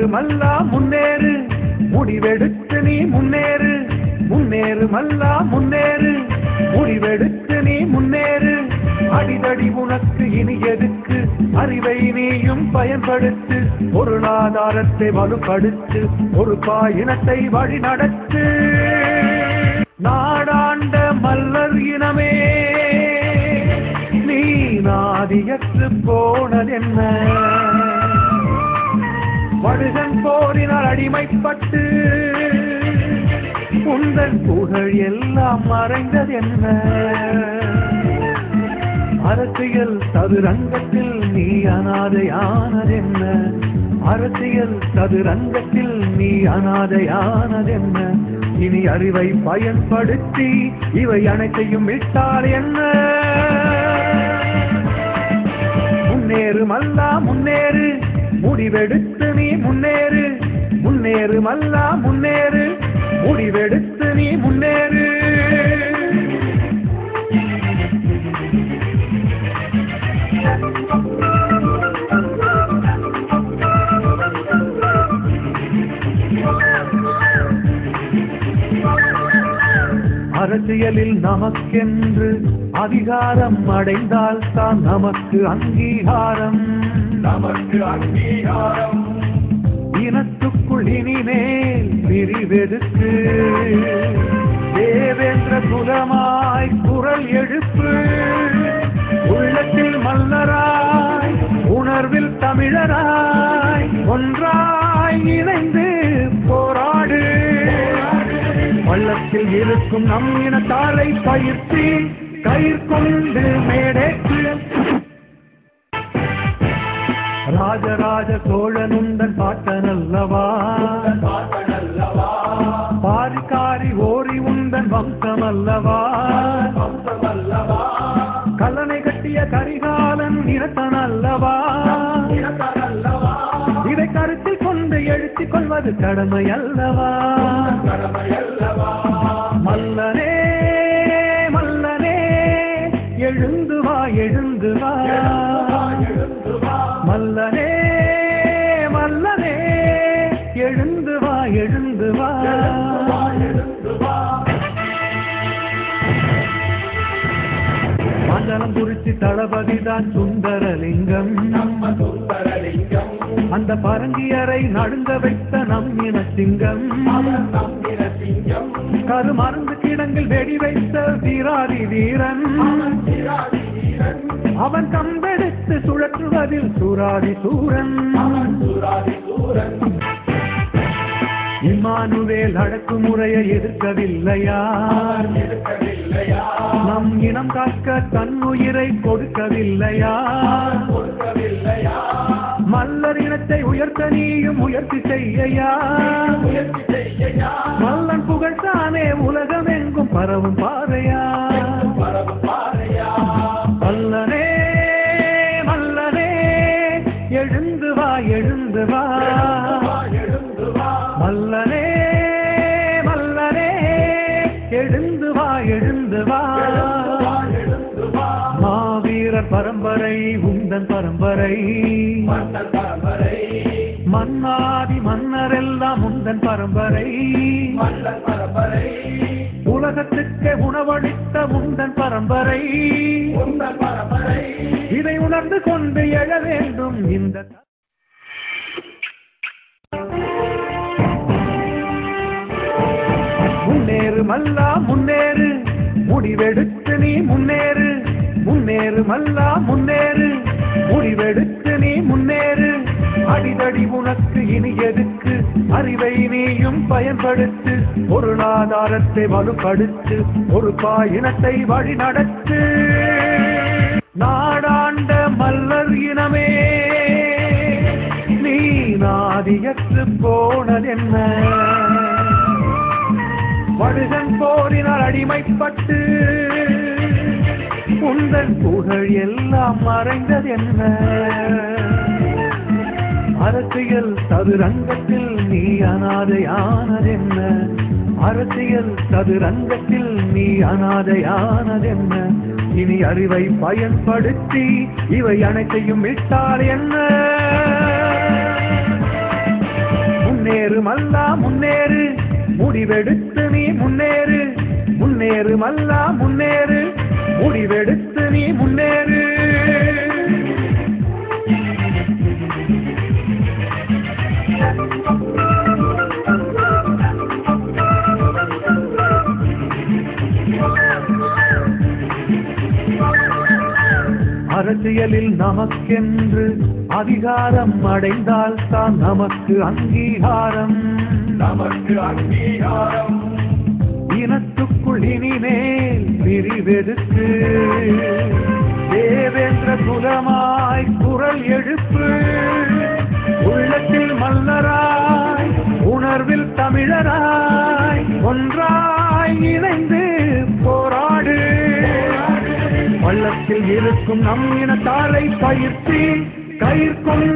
முன்னேறு மல்லா முன்னேறு முடிவெடுத்து நீ முன்னேறு முன்னேறு மல்லா முன்னேறு முடிவெடுத்து நீ முன்னேறு அடிதடி உனக்கு இனி எதுக்கு அறிவை நீயும் பயன்படுத்து பொருளாதாரத்தை வலுப்படுத்து ஒரு பாயினத்தை வழி நடத்து நாடாண்ட மல்லர் இனமே நீ நாதியற்று போனதென்ன வடுகன் போரினால் அடிமைப்பட்டு உந்தன் புகழ் எல்லாம் மறைந்ததென்ன அரசியல் சதுரங்கத்தில் நீ அனாதையானதென்ன அரசியல் சதுரங்கத்தில் நீ அனாதையானதென்ன இனி அறிவை பயன்படுத்தி இவை அனைத்தையும் விட்டால் என்ன முன்னேறு மல்லா முன்னேறு முடிவெடுத்து நீ முன்னேறு முன்னேறு மல்லா முன்னேறு முடிவெடுத்து நீ முன்னேறு அரசியலில் நமக்கென்று அதிகாரம் அடைந்தால் தான் நமக்கு அங்கீகாரம் நமக்கு அங்கீகாரம் இனத்துக்குள் இனிமேல் பிரிவெடுத்து தேவேந்திர குலமாய் குரல் எழுப்பு உள்ளத்தில் மல்லராய் உணர்வில் தமிழராய் ஒன்றாய் இணைந்து போராடு பள்ளத்தில் இருக்கும் நம் இனத்தாரை பயிற்சி கயிர் கொண்டு மேடேற்று ராஜராஜ சோழனுந்தன் பாட்டனல்லவா பாட்டனல்லவா பாரிக்காரி ஓரி உந்தன் வம்சம் அல்லவா வம்சமல்லவா கல்லணை கட்டிய கரிகாலன் இனத்தன் அல்லவா இனத்தனல்லவா இதை கருத்தில் கொண்டு எழுத்திக் கொள்வது கடமை அல்லவா கடமையல்லவா மல்லனே மல்லனே எழுந்து வா எழுந்து வா எழுந்து வா மல்லனே மல்லனே எழுந்து வா எழுந்து வா எழுந்து வா மண்டலம் குறிச்சி தளபதிதான் சுந்தரலிங்கம் நம்ம சுந்தரலிங்கம் அந்த பரங்கியரை நடுங்க வைத்த நம் இன சிங்கம் அவர் நம்பின சிங்கம் கருமருந்து கிடங்கில் வெடி வைத்த வீராதி வீரன் சிராதி வீரன் அவன் கம்பெடுத்து சுழற்றுவதில் சூராதி சூரன் அவன் சுராதி சூரன் இம்மானுவேல் அடக்குமுறையை எதிர்க்கவில்லையா இருக்கவில்லையா நம் இனம் காக்க தன்னுயிரை கொடுக்கவில்லையா கொடுக்கவில்லையா மல்லர் இனத்தை உயர்த்த நீயும் முயற்சி செய்யையா முயற்சி செய்யா மல்லன் புகழ்தானே உலகமெங்கும் பரவும் பாறையா பரவு பாறையா மல்லனே மல்லனே எழுந்து வா எழுந்து வா எழுந்து வா மல்லனே மல்லனே எழுந்து வா எழுந்து வா எழுந்து வா மாவீரர் பரம்பரை உந்தன் பரம்பரை மன்னர் பரம்பரை மன்னாதி மன்னரெல்லாம் உந்தன் பரம்பரை மன்னர் பரம்பரை உலகத்துக்கு உணவளித்த உந்தன் பரம்பரை உங்கள் பரம்பரை இதை உணர்ந்து கொண்டு எழ வேண்டும் இந்த முன்னேறு மல்லா முன்னேறு முடிவெடுத்து நீ முன்னேறு முன்னேறு மல்லா முன்னேறு முடிவெடுத்து நீ முன்னேறு அடிதடி உனக்கு இனி எதுக்கு அறிவை நீயும் பயன்படுத்து பொருளாதாரத்தை வலுப்படுத்து ஒரு பாயினத்தை வழி நடத்து நாடாண்ட மல்லர் இனமே நீ நாதியற்று போனதென்ன வடுகன் போரினால் அடிமைப்பட்டு உந்தன் புகழ் எல்லாம் மறைந்ததென்ன அரசியல் சதுரங்கத்தில் நீ அனாதையானதென்ன அரசியல் சதுரங்கத்தில் நீ அனாதையானதென்ன இனி அறிவை பயன்படுத்தி இவை அனைத்தையும் விட்டால் என்ன முன்னேறு மல்லா முன்னேறு முடிவெடுத்து நீ முன்னேறு முன்னேறு மல்லா முன்னேறு முடிவெடுத்து நீ முன்னேறு அரசியலில் நமக்கென்று அதிகாரம் அடைந்தால் தான் நமக்கு அங்கீகாரம் நமக்கு அங்கீகாரம் இனத்துக்குள் இனிமேல் பிரிவெதுக்கு தேவேந்திர குலமாய் குரல் எழுப்பு உள்ளத்தில் மல்லராய் உணர்வில் தமிழராய் ஒன்றாய் இணைந்து போராடு பள்ளத்தில் இருக்கும் நம் இனத்தாரை பயிற்சி கயிர் கொண்டு